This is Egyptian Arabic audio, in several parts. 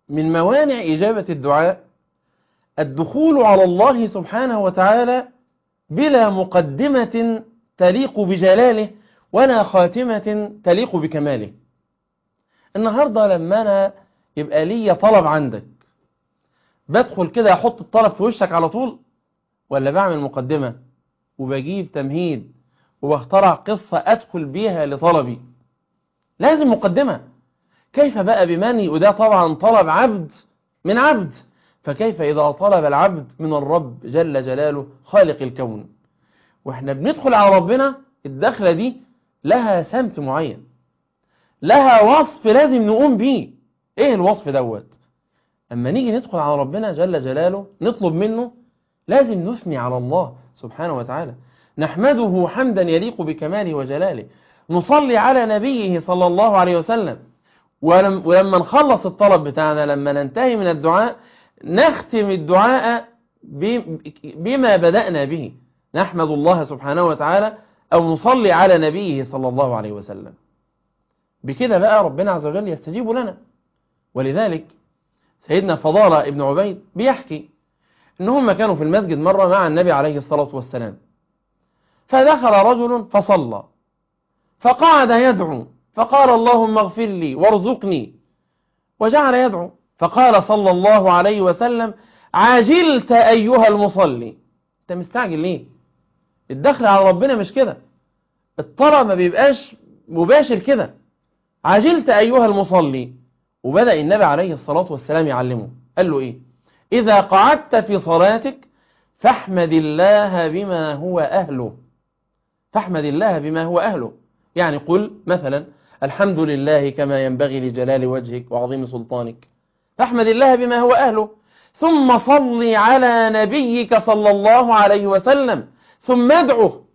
من موانع إجابة الدعاء الدخول على الله سبحانه وتعالى بلا مقدمة تليق بجلاله ولا خاتمة تليق بكماله النهاردة لما أنا يبقى لي طلب عندك بدخل كده أحط الطلب في وشك على طول ولا بعمل مقدمة وبجيب تمهيد وبخترع قصة أدخل بيها لطلبي لازم مقدمة كيف بقى بمن وده طبعا طلب عبد من عبد فكيف إذا طلب العبد من الرب جل جلاله خالق الكون واحنا بندخل على ربنا الدخلة دي لها سمت معين لها وصف لازم نقوم بيه ايه الوصف دوت اما نيجي ندخل على ربنا جل جلاله نطلب منه لازم نثني على الله سبحانه وتعالى نحمده حمدا يليق بكماله وجلاله نصلي على نبيه صلى الله عليه وسلم ولم ولما نخلص الطلب بتاعنا لما ننتهي من الدعاء نختم الدعاء بما بدأنا به نحمد الله سبحانه وتعالى أو نصلي على نبيه صلى الله عليه وسلم بكده بقى ربنا عز وجل يستجيب لنا ولذلك سيدنا فضالة ابن عبيد بيحكي ان هم كانوا في المسجد مرة مع النبي عليه الصلاة والسلام فدخل رجل فصلى فقعد يدعو فقال اللهم اغفر لي وارزقني وجعل يدعو فقال صلى الله عليه وسلم عجلت أيها المصلي انت مستعجل ليه الدخل على ربنا مش كده الطلب ما بيبقاش مباشر كده عجلت أيها المصلي وبدأ النبي عليه الصلاة والسلام يعلمه قال له إيه إذا قعدت في صلاتك فاحمد الله بما هو أهله فاحمد الله بما هو أهله يعني قل مثلا الحمد لله كما ينبغي لجلال وجهك وعظيم سلطانك فاحمد الله بما هو أهله ثم صل على نبيك صلى الله عليه وسلم ثم ادعه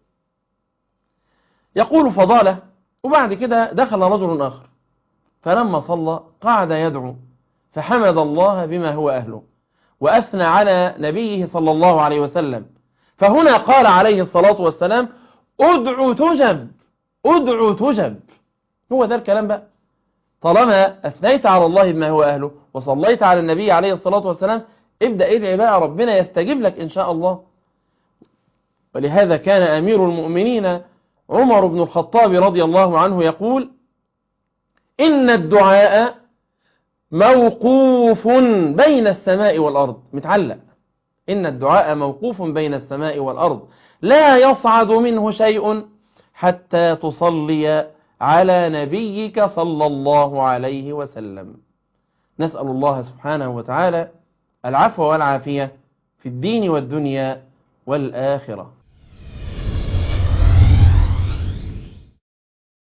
يقول فضالة وبعد كده دخل رجل آخر فلما صلى قعد يدعو فحمد الله بما هو أهله وأثنى على نبيه صلى الله عليه وسلم فهنا قال عليه الصلاة والسلام ادعو تجب ادعو تجب هو ده الكلام بقى طالما أثنيت على الله بما هو أهله وصليت على النبي عليه الصلاة والسلام ابدأ ادعي بقى ربنا يستجيب لك إن شاء الله ولهذا كان أمير المؤمنين عمر بن الخطاب رضي الله عنه يقول إن الدعاء موقوف بين السماء والأرض متعلق إن الدعاء موقوف بين السماء والأرض لا يصعد منه شيء حتى تصلي على نبيك صلى الله عليه وسلم نسأل الله سبحانه وتعالى العفو والعافية في الدين والدنيا والآخرة